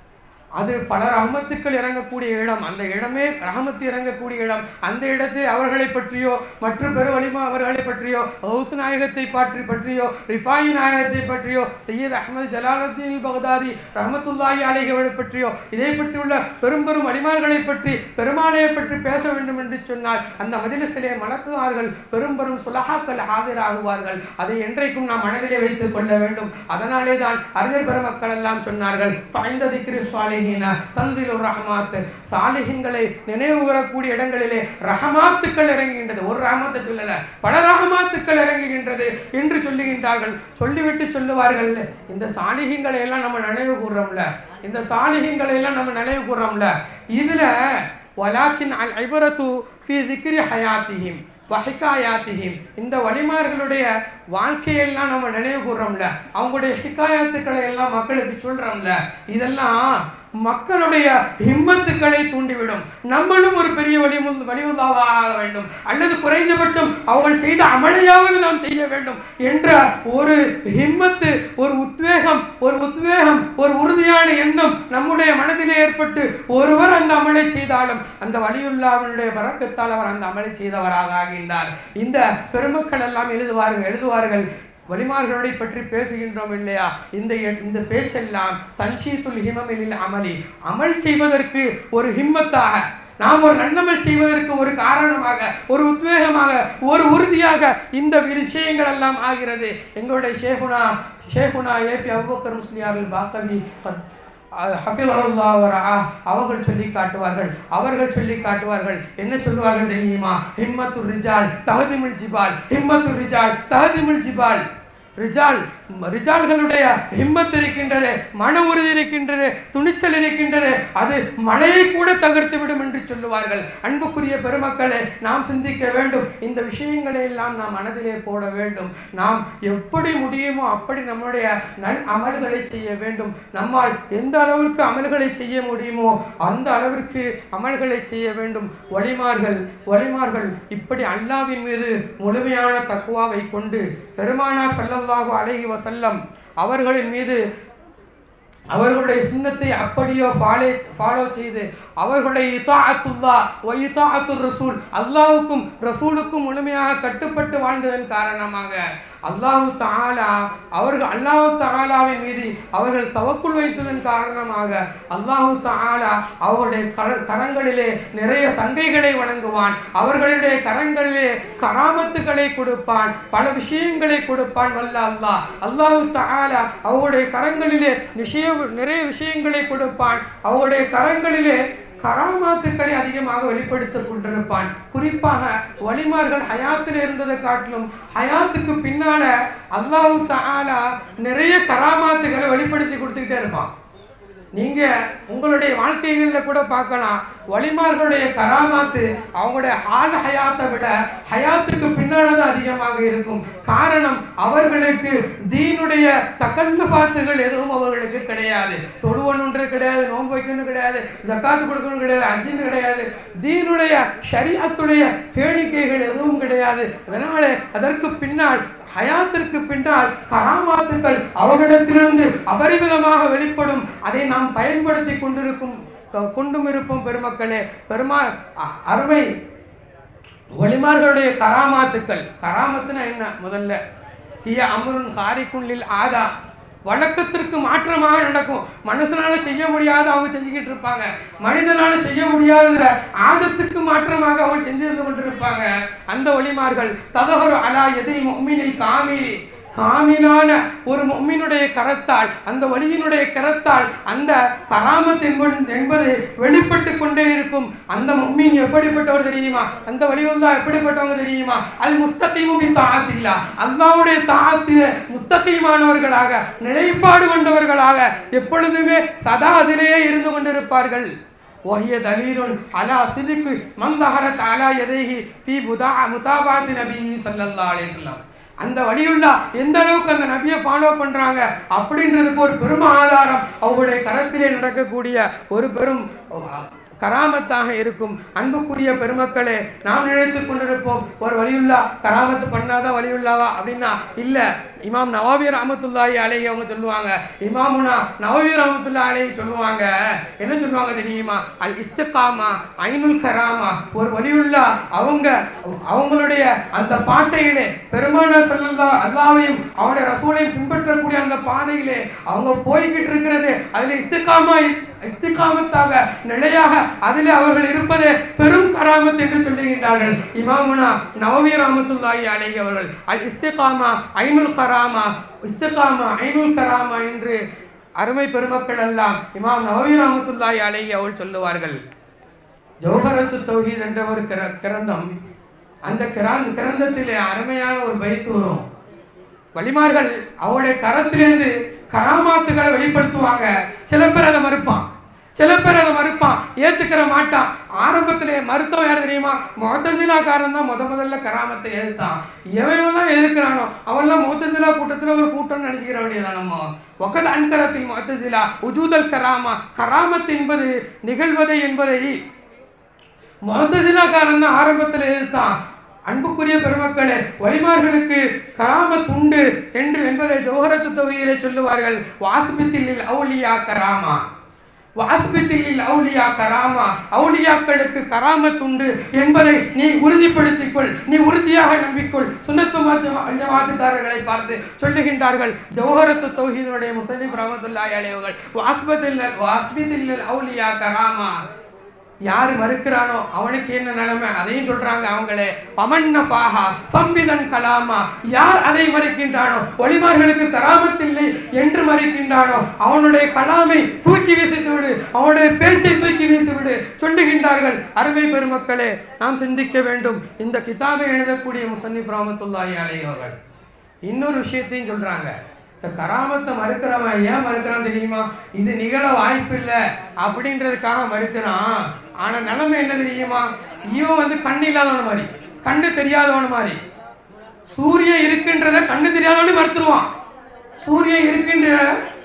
அது பல ரஹமத்துக்கள் இறங்கக்கூடிய இடம் அந்த இடமே ரஹமத்து இறங்கக்கூடிய இடம் அந்த இடத்தில் அவர்களை பற்றியோ மற்ற பெருவலிமா அவர்களை பற்றியோ ஹவுஸ் நாயகத்தை பற்றி பற்றியோ ரிஃபாயி நாயகத்தை பற்றியோ சையத் அஹமது ஜலாலுத்தீன் பகதாதி ரஹமத்துல்லாஹி அலைகளை பற்றியோ இதை பற்றியுள்ள பெரும் பெரும் வலிமார்களை பற்றி பெருமானையை பற்றி பேச வேண்டும் என்று சொன்னால் அந்த மதிலசிலே மலக்குவார்கள் பெரும் பெரும் சுலஹாக்கள் ஆஜராகுவார்கள் அதை என்றைக்கும் நாம் மனதிலே வைத்துக் கொள்ள வேண்டும் அதனாலே தான் அறிஞர் பெருமக்கள் எல்லாம் சொன்னார்கள் பாய்ந்த திக்ரி சுவாலிஹீன தன்சிலுர் ரஹமாத் சாலிஹின்களை நினைவு கூறக்கூடிய இடங்களிலே ரஹமாத்துக்கள் இறங்குகின்றது ஒரு ரஹமத்தை சொல்லல பல ரஹமாத்துக்கள் இறங்குகின்றது என்று சொல்லுகின்றார்கள் சொல்லிவிட்டு சொல்லுவார்கள் இந்த சாலிஹின்களை எல்லாம் நம்ம நினைவு கூறுறோம்ல இந்த சாலிஹின்களை எல்லாம் நம்ம நினைவு கூறுறோம்ல இதுல வலாக்கின் அல் ஐபரத்து ஃபி திக்ரி ஹயாத்திஹிம் வஹிகாயாத்திஹிம் இந்த வலிமார்களுடைய வாழ்க்கையெல்லாம் நம்ம நினைவு கூறுறோம்ல அவங்களுடைய ஹிகாயாத்துக்களை எல்லாம் மக்களுக்கு சொல்றோம்ல இதெல்லாம் மக்களுடைய ஹிம்மத்துக்களை தூண்டிவிடும் நம்மளும் ஒரு பெரிய வழி வழிமுதாவாக ஆக வேண்டும் அல்லது குறைந்தபட்சம் அவர்கள் செய்த அமலையாவது நாம் செய்ய வேண்டும் என்ற ஒரு ஹிம்மத்து ஒரு உத்வேகம் ஒரு உத்வேகம் ஒரு உறுதியான எண்ணம் நம்முடைய மனதிலே ஏற்பட்டு ஒருவர் அந்த அமலை செய்தாலும் அந்த வலியுல்லாவினுடைய பறக்கத்தால் அவர் அந்த அமலை செய்தவராக ஆகின்றார் இந்த பெருமக்கள் எல்லாம் எழுதுவார்கள் எழுதுவார்கள் வலிமார்களை பற்றி பேசுகின்றோம் இல்லையா இந்த எ- இந்த பேச்செல்லாம் தன்ஷீத்துல் ஹிமமில் அமலி அமல் செய்வதற்கு ஒரு ஹிம்மத்தாக நாம் ஒரு நன்னமல் செய்வதற்கு ஒரு காரணமாக ஒரு உத்வேகமாக ஒரு உறுதியாக இந்த விஷயங்கள் எல்லாம் ஆகிறது எங்களுடைய ஷேகுனா ஷேகுனா ஏபி அபுபக்கர் முஸ்லியார்கள் பாக்கவி ஹபிலல்லா வரா அவர்கள் சொல்லி காட்டுவார்கள் அவர்கள் சொல்லி காட்டுவார்கள் என்ன சொல்லுவார்கள் தெரியுமா ஹிம்மத்து ரிஜால் தஹதிமுல் ஜிபால் ஹிம்மத்து ரிஜால் தஹதிமுல் ஜிபால் ரிஜால் ரிஜால்களுடைய ஹிம்மத் இருக்கின்றது மன உறுதி இருக்கின்றது துணிச்சல் இருக்கின்றது அது மலையை கூட தகர்த்து விடும் என்று சொல்லுவார்கள் அன்புக்குரிய பெருமக்களே நாம் சிந்திக்க வேண்டும் இந்த விஷயங்களை எல்லாம் நாம் மனதிலே போட வேண்டும் நாம் எப்படி முடியுமோ அப்படி நம்முடைய நல் அமல்களை செய்ய வேண்டும் நம்மால் எந்த அளவிற்கு அமல்களை செய்ய முடியுமோ அந்த அளவிற்கு அமல்களை செய்ய வேண்டும் வழிமார்கள் வழிமார்கள் இப்படி அல்லாவின் மீது முழுமையான தக்குவாவை கொண்டு பெருமானார் ஸல்லல்லாஹு அலைஹி வஸல்லம் அவர்களின் மீது அவர்களுடைய சுண்ணத்தை அப்படியோ ஃபாலோ ஃபாலோ செய்து அவர்களுடைய இதாஅத்துல்லா வ இதாஅத்துர் ரசூல் அல்லாஹ்வுக்கும் ரசூலுக்கும் முழுமையாக கட்டுப்பட்டு வாழ்ந்ததன் காரணமாக அல்லாஹு தஆலா அவர்கள் அல்லாஹு தஆலாவின் மீது அவர்கள் தவக்குள் வைத்ததன் காரணமாக அல்லாஹு தஆலா அவருடைய கர- கரங்களிலே நிறைய சங்கைகளை வழங்குவான் அவர்களுடைய கரங்களிலே கராமத்துகளை கொடுப்பான் பல விஷயங்களை கொடுப்பான் வல்ல அல்லாஹ் அல்லாஹு தஆலா அவருடைய கரங்களிலே விஷய நிறைய விஷயங்களை கொடுப்பான் அவருடைய கரங்களிலே கராமாத்துக்களை அதிகமாக வெளிப்படுத்திக் கொண்டிருப்பான் குறிப்பாக வலிமார்கள் ஹயாத்தில் இருந்ததை காட்டிலும் ஹயாத்துக்கு பின்னால அல்லாஹு தஆலா நிறைய கராமாத்துகளை வெளிப்படுத்தி கொடுத்துக்கிட்டே இருப்பான் நீங்க உங்களுடைய வாழ்க்கைகளில் கூட பார்க்கலாம் வலிமார்களுடைய கராமாத்து அவங்களுடைய ஹால் ஹயாத்தை விட ஹயாத்துக்கு பின்னால்தான் அதிகமாக இருக்கும் காரணம் அவர்களுக்கு தீனுடைய தகல்ல பாத்துகள் எதுவும் அவர்களுக்கு கிடையாது தொழுவணுன்று கிடையாது நோன்பு வைக்கணும் கிடையாது ஜக்காத்து கொடுக்கணும் கிடையாது அஜின்னு கிடையாது தீனுடைய ஷரியத்துடைய பேணிக்கைகள் எதுவும் கிடையாது அதனால அதற்கு பின்னால் ஹயாத்திற்கு பின்னால் கராமாத்துக்கள் அவரிடத்திலிருந்து அபரிமிதமாக வெளிப்படும் அதை நாம் பயன்படுத்தி கொண்டிருக்கும் கொ- கொண்டும் இருப்போம் பெருமக்களே பெருமா அ- அருமை ஒளிமார்களுடைய கராமாத்துக்கள் கராமத்துனா என்ன முதல்ல ஹிய அமருன் ஹாரிக்குள்ளில் ஆதா வழக்கத்திற்கு மாற்றமாக நடக்கும் மனுஷனால செய்ய முடியாத அவங்க செஞ்சுக்கிட்டு இருப்பாங்க மனிதனால செய்ய முடியாத ஆதத்துக்கு மாற்றமாக அவங்க செஞ்சிருந்து கொண்டிருப்பாங்க அந்த ஒளிமார்கள் ததகரு அலா எதிரி மொம்மினில் காமிலி காமிலான ஒரு மொம்மினுடைய கரத்தால் அந்த வழியினுடைய கரத்தால் அந்த கராமத் என்பது என்பது வெளிப்பட்டு கொண்டே இருக்கும் அந்த மொம்மின் எப்படிப்பட்டவர் தெரியுமா அந்த வழிவந்தா எப்படிப்பட்டவங்க தெரியுமா அல் முஸ்தகீமும் தாத்திலா அல்லாவுடைய தாத்தில முஸ்தகீமானவர்களாக நிலைப்பாடு கொண்டவர்களாக எப்பொழுதுமே சதா அதிலேயே இருந்து கொண்டிருப்பார்கள் وهي دليل على صدق من ظهرت على يديه في متابعة متابعة نبيه صلى الله عليه وسلم அந்த வழியுள்ளா எந்த அளவுக்கு அந்த நபியை ஃபாலோ பண்றாங்க அப்படின்றதுக்கு ஒரு பெரும் ஆதாரம் அவங்களுடைய கரத்திலே நடக்கக்கூடிய ஒரு பெரும் கராமத்தாக இருக்கும் அன்புக்குரிய பெருமக்களே நாம் நினைத்துக் கொண்டிருப்போம் ஒரு வழியுள்ளா கராமத்து பண்ணாதான் வழியுள்ளாவா அப்படின்னா இல்ல இமாம் நவாபி ரஹமத்துல்லாஹி அலைஹி அவங்க சொல்லுவாங்க இமாமுனா நவாபி ரஹமத்துல்லா அலைஹி சொல்லுவாங்க என்ன சொல்லுவாங்க தெரியுமா அல் இஸ்திகாமா ஐனுல் கராமா ஒரு வழியுள்ளா அவங்க அவங்களுடைய அந்த பாட்டையிலே பெருமான சொல்லல்லா அல்லாவையும் அவனுடைய ரசூலையும் பின்பற்றக்கூடிய அந்த பாதையிலே அவங்க போய்கிட்டு இருக்கிறது அதுல இஸ்திகாமா இஸ்திகாமத்தாக நிலையாக அதிலே அவர்கள் இருப்பதே பெரும் கராமத் என்று சொல்லுகின்றார்கள் இமாமுனா நவவி ராமத்துல்லாஹி அலைஹி அவர்கள் அல் இஸ்திகாமா ஐனுல் கராமா இஸ்திகாமா ஐனுல் கராமா என்று அருமை பெருமக்கள் எல்லாம் இமாம் நவவி ராமத்துல்லாஹி அலைஹி அவர்கள் சொல்லுவார்கள் ஜோஹரத்து தௌஹீத் என்ற ஒரு கிர கிரந்தம் அந்த கிரான் கிரந்தத்திலே அருமையான ஒரு பைத்து வரும் வலிமார்கள் அவருடைய கரத்திலிருந்து கராமாத்துகளை வெளிப்படுத்துவாங்க சில பேர் அதை மறுப்பான் சில பேர் அதை மறுப்பான் ஏத்துக்கிற மாட்டான் ஆரம்பத்திலே மருத்துவம் யார் தெரியுமா மொத்தசிலாக்காரன் தான் முத முதல்ல கராமத்தை எதிர்த்தான் எவன் எதிர்க்கிறானோ அவன்லாம் மொத்தசிலா கூட்டத்தில் ஒரு கூட்டம்னு நினைச்சுக்கிற வேண்டியதான் நம்ம ஒக்கல் அன்கரத்தில் மொத்தசிலா உஜூதல் கராமா கராமத் என்பது நிகழ்வதை என்பதை மொத்தசிலாக்காரன் தான் ஆரம்பத்தில் எதிர்த்தான் அன்புக்குரிய பெருமக்களே வலிமார்களுக்கு கராமத் உண்டு என்று என்பதை ஜோஹரத்து தொகையிலே சொல்லுவார்கள் வாசுபித்தில் அவுலியா கராமா வாஸ்பித்தில் அவுலியா கராமா அவுலியாக்களுக்கு கராமத் உண்டு என்பதை நீ உறுதிப்படுத்திக் கொள் நீ உறுதியாக நம்பிக்கொள் சுனத்து ஜமாத்துக்காரர்களை பார்த்து சொல்லுகின்றார்கள் ஜோஹரத்து தௌஹீதுடைய முசலிம் ரஹமத்துல்லாஹி அலைஹி அவர்கள் வாஸ்பத்தில் வாஸ்பித்தில் அவுலியா கராமா யார் மறுக்கிறானோ அவனுக்கு என்ன நிலைமை அதையும் சொல்றாங்க அவங்களே பமன்ன பாஹா பம்பிதன் கலாமா யார் அதை மறுக்கின்றானோ ஒளிமார்களுக்கு கராமத்தில்லை என்று மறுக்கின்றானோ அவனுடைய கலாமை தூக்கி வீசித்து விடு அவனுடைய பேச்சை தூக்கி வீசி விடு சொல்லுகின்றார்கள் அருமை பெருமக்களே நாம் சிந்திக்க வேண்டும் இந்த கிதாபை எழுதக்கூடிய முசன்னிப் ராமத்துல்லாஹி அலைஹி அவர்கள் இன்னொரு விஷயத்தையும் சொல்றாங்க இந்த கராமத்தை மறுக்கிறவன் ஏன் மறுக்கிறான் தெரியுமா இது நிகழ வாய்ப்பில்லை அப்படின்றதுக்காக மறுக்கிறான் ஆனா நிலைமை என்ன தெரியுமா இவன் வந்து கண்ணு இல்லாதவன மாதிரி கண்ணு தெரியாதவன மாதிரி சூரியன் இருக்கின்றத கண்ணு தெரியாதவனே மறுத்துருவான் சூரியன் இருக்கின்ற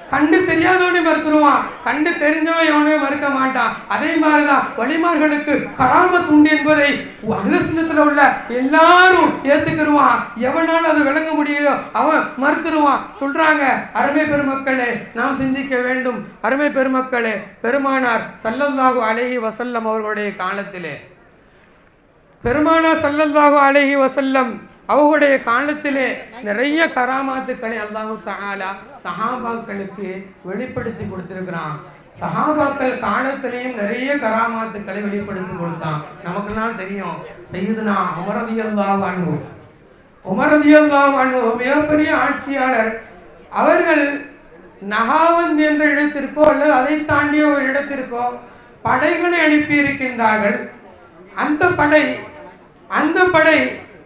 கண்டு தெரியாதவனே மறுத்துருவான் கண்டு தெரிஞ்சவன் எவனே மறுக்க மாட்டான் அதே மாதிரிதான் வழிமார்களுக்கு கராமத் உண்டு என்பதை அலுசினத்துல உள்ள எல்லாரும் ஏத்துக்கிடுவான் எவனால அதை விளங்க முடியுதோ அவன் மறுத்துருவான் சொல்றாங்க அருமை பெருமக்களே நாம் சிந்திக்க வேண்டும் அருமை பெருமக்களே பெருமானார் சல்லல்லாஹு அலைஹி வசல்லம் அவர்களுடைய காலத்திலே பெருமானார் சல்லல்லாஹு அலைஹி வசல்லம் அவர்களுடைய காலத்திலே நிறைய கராமாத்துக்களை அல்லாஹு தஆலா சஹாபாக்களுக்கு வெளிப்படுத்தி கொடுத்திருக்கிறான் சஹாபாக்கள் காலத்திலேயும் நிறைய கராமாத்துக்களை வெளிப்படுத்தி கொடுத்தான் நமக்கெல்லாம் தெரியும் செய்யுதுனா உமரதி அல்லாஹ் அனு உமரதி அல்லாஹ் அனு மிகப்பெரிய ஆட்சியாளர் அவர்கள் நகாவந்த் என்ற இடத்திற்கோ அல்லது அதை தாண்டிய ஒரு இடத்திற்கோ படைகளை அனுப்பி இருக்கின்றார்கள் அந்த படை அந்த படை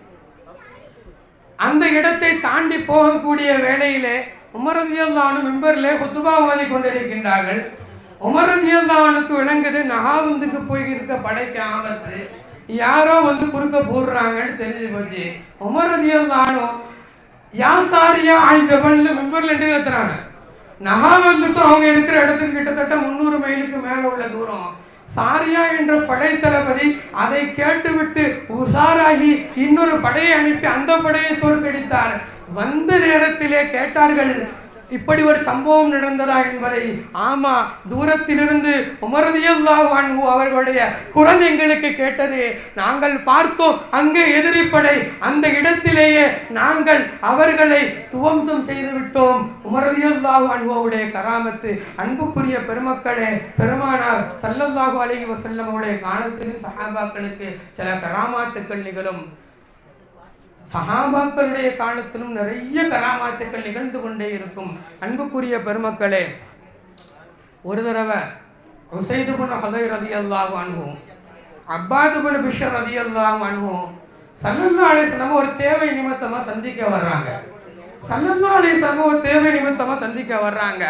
அந்த இடத்தை தாண்டி போகக்கூடிய வேளையிலே உமரதியல்லானு மெம்பரிலே குத்துபா ஓதி கொண்டிருக்கின்றார்கள் உமரதியல்லானுக்கு விளங்குது நகாவுந்துக்கு போய் இருக்க படைக்கு ஆபத்து யாரோ வந்து குறுக்க போடுறாங்கன்னு தெரிஞ்சு போச்சு உமரதியல்லானும் யாசாரியா ஆயுதபன்ல மெம்பர்ல என்று கத்துறாங்க நகாவந்துக்கும் அவங்க இருக்கிற இடத்துக்கு கிட்டத்தட்ட முந்நூறு மைலுக்கு மேல உள்ள தூரம் சாரியா என்ற படை தளபதி அதை கேட்டுவிட்டு உஷாராகி இன்னொரு படையை அனுப்பி அந்த படையை தோற்கடித்தார் வந்த நேரத்திலே கேட்டார்கள் இப்படி ஒரு சம்பவம் நடந்ததா என்பதை ஆமா தூரத்திலிருந்து உமரதியல்லாஹு அன்ஹு அவர்களுடைய குரல் எங்களுக்கு கேட்டது நாங்கள் பார்த்தோம் அங்கே எதிரிப்படை அந்த இடத்திலேயே நாங்கள் அவர்களை துவம்சம் செய்து விட்டோம் உமரதியல்லாஹு அன்ஹுவுடைய கராமத்து அன்புக்குரிய பெருமக்களே பெருமானார் சல்லல்லாஹு அலைஹி வஸல்லம் அவருடைய காலத்திலும் சஹாபாக்களுக்கு சில கராமாத்துக்கள் நிகழும் சஹாபாக்களுடைய காலத்திலும் நிறைய கராமாத்துக்கள் நிகழ்ந்து கொண்டே இருக்கும் அன்புக்குரிய பெருமக்களே ஒரு தடவை உசைதுபுன ஹதை ரதி அல்லாஹ் அனுகும் அப்பாதுபுன பிஷர் ரதி அல்லாஹ் அனுகும் சல்லல்லா அலிஸ்லாம் ஒரு தேவை நிமித்தமா சந்திக்க வர்றாங்க சல்லல்லா அலிஸ்லாம் ஒரு தேவை நிமித்தமா சந்திக்க வர்றாங்க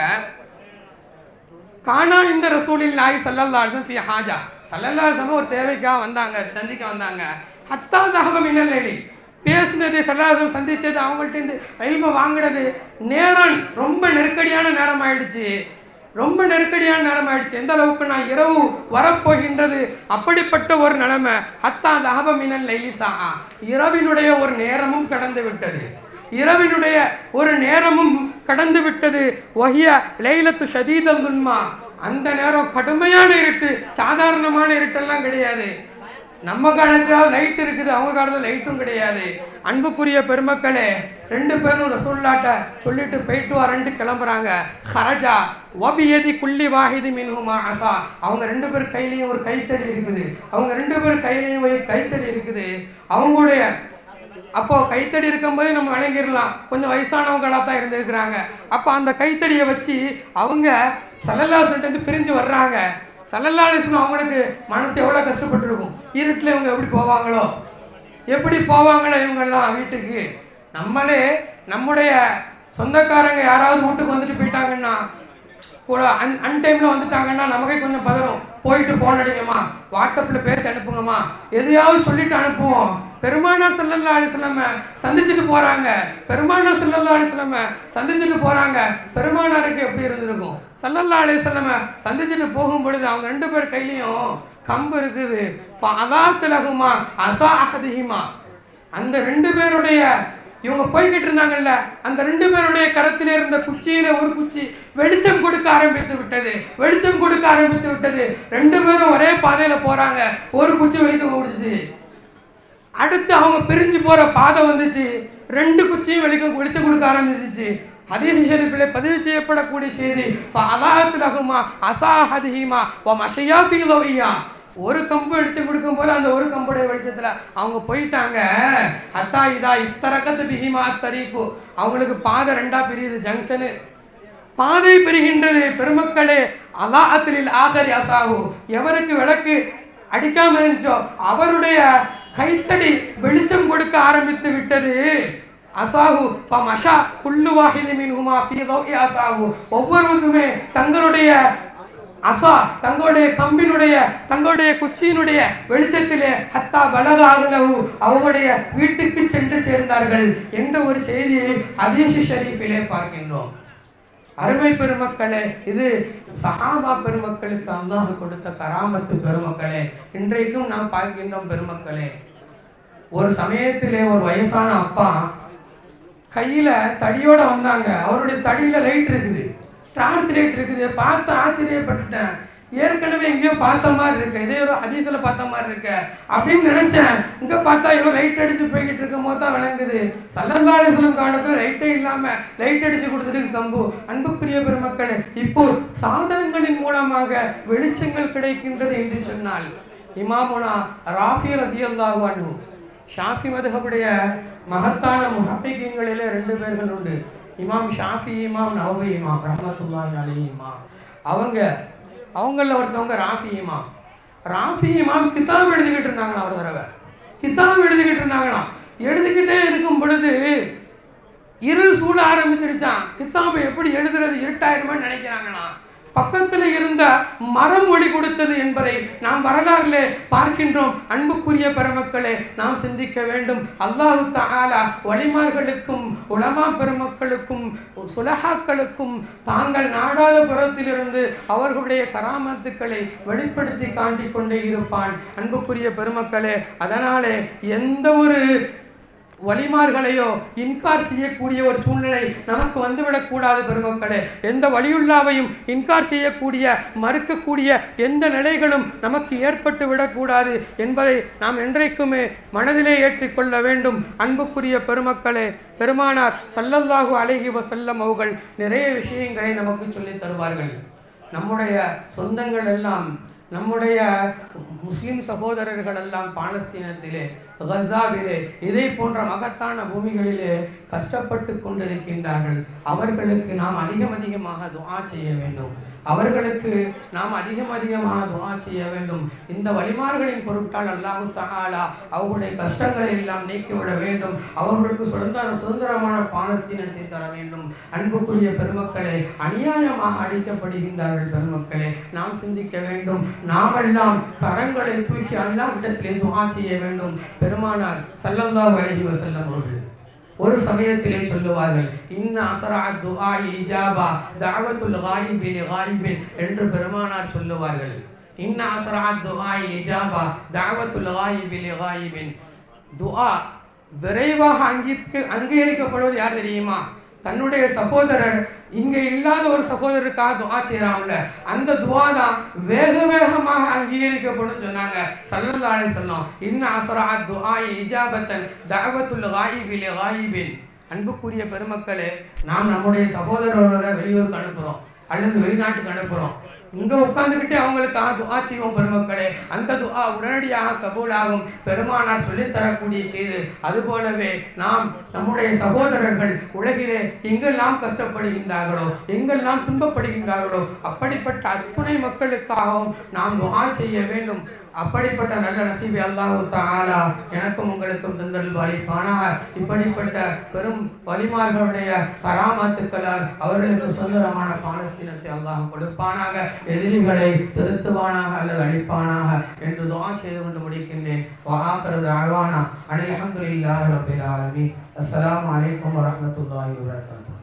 காணா இந்த ரசூலில் நாய் சல்லல்லா அலிஸ்லாம் ஃபி ஹாஜா சல்லல்லா அலிஸ்லாம் ஒரு தேவைக்காக வந்தாங்க சந்திக்க வந்தாங்க ஹத்தா தகவம் இன்னலேடி பேசினது சல்லாசம் சந்திச்சது அவங்கள்ட்ட இருந்து எல்ம வாங்கினது நேரம் ரொம்ப நெருக்கடியான நேரம் ஆயிடுச்சு ரொம்ப நெருக்கடியான நேரம் ஆயிடுச்சு எந்த அளவுக்கு நான் இரவு வரப்போகின்றது அப்படிப்பட்ட ஒரு நிலைமை ஹத்தா தகப மினல் லைலிசா இரவினுடைய ஒரு நேரமும் கடந்து விட்டது இரவினுடைய ஒரு நேரமும் கடந்து விட்டது வஹிய லைலத்து ஷதீதல் துன்மா அந்த நேரம் கடுமையான இருட்டு சாதாரணமான இருட்டெல்லாம் கிடையாது நம்ம காலத்துல லைட் இருக்குது அவங்க காலத்துல லைட்டும் கிடையாது அன்புக்குரிய பெருமக்களே ரெண்டு பேரும் ரசூல்லாட்ட சொல்லிட்டு போயிட்டு வரேன்ட்டு கிளம்புறாங்க ஹரஜா ஒபியதி குள்ளி வாஹிதி மின்ஹுமா அசா அவங்க ரெண்டு பேர் கையிலையும் ஒரு கைத்தடி இருக்குது அவங்க ரெண்டு பேர் கையிலையும் ஒரு கைத்தடி இருக்குது அவங்களுடைய அப்போ கைத்தடி இருக்கும்போதே நம்ம வணங்கிடலாம் கொஞ்சம் வயசானவங்களா தான் இருந்திருக்கிறாங்க அப்போ அந்த கைத்தடியை வச்சு அவங்க சல்லல்லாசன்ட்டு பிரிஞ்சு வர்றாங்க சல்லல்லாலிஸ்லாம் அவங்களுக்கு மனசு எவ்வளோ கஷ்டப்பட்டிருக்கும் இருட்டில் இவங்க எப்படி போவாங்களோ எப்படி போவாங்களோ இவங்கெல்லாம் வீட்டுக்கு நம்மளே நம்முடைய சொந்தக்காரங்க யாராவது வீட்டுக்கு வந்துட்டு போயிட்டாங்கன்னா கூட அன் அன்டைமில் வந்துட்டாங்கன்னா நமக்கே கொஞ்சம் பதறும் போயிட்டு ஃபோன் அடிங்கம்மா வாட்ஸ்அப்பில் பேசி அனுப்புங்கம்மா எதையாவது சொல்லிட்டு அனுப்புவோம் பெருமானார் சல்லல்லா அலிஸ்லாம சந்திச்சுட்டு போறாங்க பெருமானார் சல்லல்லா அலிஸ்லாம சந்திச்சுட்டு போறாங்க பெருமானாருக்கு எப்படி இருந்திருக்கும் சல்லல்லா அலிஸ்லாம சந்திச்சுட்டு போகும் பொழுது அவங்க ரெண்டு பேர் கையிலையும் கம்பு இருக்குது அதாத்துலகுமா அசாஹதிஹிமா அந்த ரெண்டு பேருடைய இவங்க போய்கிட்டு இருந்தாங்கல்ல அந்த ரெண்டு பேருடைய கரத்திலே இருந்த குச்சியில ஒரு குச்சி வெளிச்சம் கொடுக்க ஆரம்பித்து விட்டது வெளிச்சம் கொடுக்க ஆரம்பித்து விட்டது ரெண்டு பேரும் ஒரே பாதையில போறாங்க ஒரு குச்சி வெளிக்க முடிச்சு அடுத்து அவங்க பிரிஞ்சு போற பாதை வந்துச்சு ரெண்டு குச்சியும் வெளிக்க வெளிச்சம் கொடுக்க ஆரம்பிச்சிச்சு ஹதீஸ் ஷெரீஃபிலே பதிவு செய்யப்படக்கூடிய செய்தி அலாஹத்துலகுமா அசாஹதிஹிமா ஓ மஷையா ஃபீலோவியா ஒரு கம்பு அடிச்சு கொடுக்கும் போது அந்த ஒரு கம்புடைய வெளிச்சத்துல அவங்க போயிட்டாங்க ஹத்தா இதா இத்தரக்கத்து பிஹிமா தரீக்கு அவங்களுக்கு பாதை ரெண்டா பிரியுது ஜங்ஷனு பாதை பெறுகின்றது பெருமக்களே அலாஹத்தில் ஆகரி அசாஹு எவருக்கு விளக்கு அடிக்காம இருந்துச்சோ அவருடைய கைத்தடி வெளிச்சம் கொடுக்க ஆரம்பித்து விட்டது அசாஹு ஃபமஷா குல்லு வாஹிதி மின்ஹுமா ஃபீ தௌஇ அசாஹு ஒவ்வொருவருக்குமே தங்களுடைய அசா தங்களுடைய கம்பினுடைய தங்களுடைய குச்சியினுடைய வெளிச்சத்திலே ஹத்தா பலகாகலவு அவங்களுடைய வீட்டுக்கு சென்று சேர்ந்தார்கள் என்ற ஒரு செய்தியை ஹதீஸ் ஷரீஃபிலே பார்க்கின்றோம் அருமை பெருமக்களே இது சஹாபா பெருமக்களுக்கு அல்லாஹ் கொடுத்த கராமத்து பெருமக்களே இன்றைக்கும் நாம் பார்க்கின்றோம் பெருமக்களே ஒரு சமயத்திலே ஒரு வயசான அப்பா கையில தடியோட வந்தாங்க அவருடைய தடியில லைட் இருக்குது டார்ச் லைட் இருக்குது பார்த்து ஆச்சரியப்பட்டுட்டேன் ஏற்கனவே எங்கேயோ பார்த்த மாதிரி இருக்கு இதே ஒரு அதிகத்தில் பார்த்த மாதிரி இருக்கு அப்படின்னு நினைச்சேன் இங்க பார்த்தா இவர் லைட் அடிச்சு போய்கிட்டு இருக்கும் போது தான் விளங்குது சல்லல்லாசனம் காலத்துல லைட்டே இல்லாம லைட் அடிச்சு கொடுத்ததுக்கு கம்பு அன்புக்குரிய பெருமக்கள் இப்போ சாதனங்களின் மூலமாக வெளிச்சங்கள் கிடைக்கின்றது என்று சொன்னால் இமாமுனா ராஃபி ரதியல்லாஹு அன்ஹு ஷாஃபி மதுஹபுடைய மகத்தான முஹப்பிகளிலே ரெண்டு பேர்கள் உண்டு இமாம் ஷாஃபி இமாம் நவவி இமாம் ரஹமத்துல்லாஹி அலைஹி இமாம் அவங்க அவங்கள ஒருத்தவங்க ராஃபி இமாம் ராஃபி இமாம் கிதாப் எழுதிக்கிட்டு இருந்தாங்களா ஒரு தடவை கிதாப் எழுதிக்கிட்டு இருந்தாங்களாம் எழுதிக்கிட்டே இருக்கும் பொழுது இருள் சூழ ஆரம்பிச்சிருச்சான் கித்தாபை எப்படி எழுதுறது இருட்டாயிருமான்னு நினைக்கிறாங்கண்ணா பக்கத்தில் இருந்த மரம் ஒளி கொடுத்தது என்பதை நாம் வரலாறுல பார்க்கின்றோம் அன்புக்குரிய பெருமக்களே நாம் சிந்திக்க வேண்டும் அல்லாஹு தஆலா வழிமார்களுக்கும் உலமா பெருமக்களுக்கும் சுலஹாக்களுக்கும் தாங்கள் நாடாத புறத்திலிருந்து அவர்களுடைய கராமத்துக்களை வெளிப்படுத்தி காட்டிக் கொண்டே இருப்பான் அன்புக்குரிய பெருமக்களே அதனாலே எந்த ஒரு வழிமார்களையோ இன்கார் செய்யக்கூடிய ஒரு சூழ்நிலை நமக்கு வந்துவிடக்கூடாது பெருமக்களே எந்த வழியுள்ளாவையும் இன்கார் செய்யக்கூடிய மறுக்கக்கூடிய எந்த நிலைகளும் நமக்கு ஏற்பட்டு விடக்கூடாது என்பதை நாம் என்றைக்குமே மனதிலே ஏற்றிக்கொள்ள வேண்டும் அன்புக்குரிய பெருமக்களே பெருமானார் சல்லல்லாஹு அலைஹி வஸல்லம் அவர்கள் நிறைய விஷயங்களை நமக்கு சொல்லித் தருவார்கள் நம்முடைய சொந்தங்கள் எல்லாம் நம்முடைய முஸ்லிம் சகோதரர்கள் எல்லாம் பாலஸ்தீனத்திலே கசாவிலே இதை போன்ற மகத்தான பூமிகளிலே கஷ்டப்பட்டு கொண்டிருக்கின்றார்கள் அவர்களுக்கு நாம் அதிகம் அதிகமாக துஆ செய்ய வேண்டும் அவர்களுக்கு நாம் அதிகம் அதிகமாக துஆ செய்ய வேண்டும் இந்த வழிமார்களின் பொருட்டால் அல்லாஹு தஆலா அவர்களுடைய கஷ்டங்களை எல்லாம் நீக்கிவிட வேண்டும் அவர்களுக்கு சுதந்திர சுதந்திரமான பாலஸ்தீனத்தை தர வேண்டும் அன்புக்குரிய பெருமக்களே அநியாயமாக அடிக்கப்படுகின்றார்கள் பெருமக்களே நாம் சிந்திக்க வேண்டும் நாமெல்லாம் கரங்களை தூக்கி அல்லாஹ்விடத்திலே துஆ செய்ய வேண்டும் பெருமானார் ஸல்லல்லாஹு அலைஹி வஸல்லம் அவர்கள் ஒரு சமயத்திலே சொல்லுவார்கள் இன்ன அசரா துஆ இஜாபா தஅவத்துல் காயிபி லிகாயிபின் என்று பெருமானார் சொல்லுவார்கள் இன்ன அசரா துஆ இஜாபா தஅவத்துல் காயிபி லிகாயிபின் துஆ விரைவாக அங்கீக அங்கீகரிக்கப்படுவது யார் தெரியுமா தன்னுடைய சகோதரர் இங்க இல்லாத ஒரு சகோதரருக்காக துஆ செய்யறாங்கல்ல அந்த துஆ தான் வேக வேகமாக அங்கீகரிக்கப்படும் சொன்னாங்க ஸல்லல்லாஹு அலைஹி வஸல்லம் இன்ன அஸ்ரா துஆ இஜாபத்தன் தஅவத்துல் காயிபி லிகாயிபின் அன்புக்குரிய பெருமக்களே நாம் நம்முடைய சகோதரரை வெளியூருக்கு அனுப்புறோம் அல்லது வெளிநாட்டுக்கு அனுப்புறோம் இங்க உட்கார்ந்துகிட்டே அவங்களுக்காக துஆ செய்வோம் பெருமக்களே அந்த துஆ உடனடியாக கபூலாகும் பெருமானார் சொல்லித் தரக்கூடிய செய்து அதுபோலவே நாம் நம்முடைய சகோதரர்கள் உலகிலே எங்கெல்லாம் கஷ்டப்படுகின்றார்களோ எங்கெல்லாம் துன்பப்படுகின்றார்களோ அப்படிப்பட்ட அத்துணை மக்களுக்காகவும் நாம் துஆ செய்ய வேண்டும் அப்படிப்பட்ட நல்ல நசீபை அல்லாஹு தஆலா எனக்கும் உங்களுக்கும் தந்தல் அளிப்பானாக இப்படிப்பட்ட பெரும் வலிமார்களுடைய கராமாத்துக்களால் அவர்களுக்கு சுதந்திரமான பாலஸ்தீனத்தை அல்லாஹ் கொடுப்பானாக எதிரிகளை திருத்துவானாக அல்லது அழிப்பானாக என்று துஆ செய்து கொண்டு முடிக்கின்றேன் வஆஹிரு தஅவானா அனில் ஹம்துலில்லாஹி ரப்பில் ஆலமீன் அஸ்ஸலாமு அலைக்கும் வரஹ்மத்துல்லாஹி வபரகாத்துஹு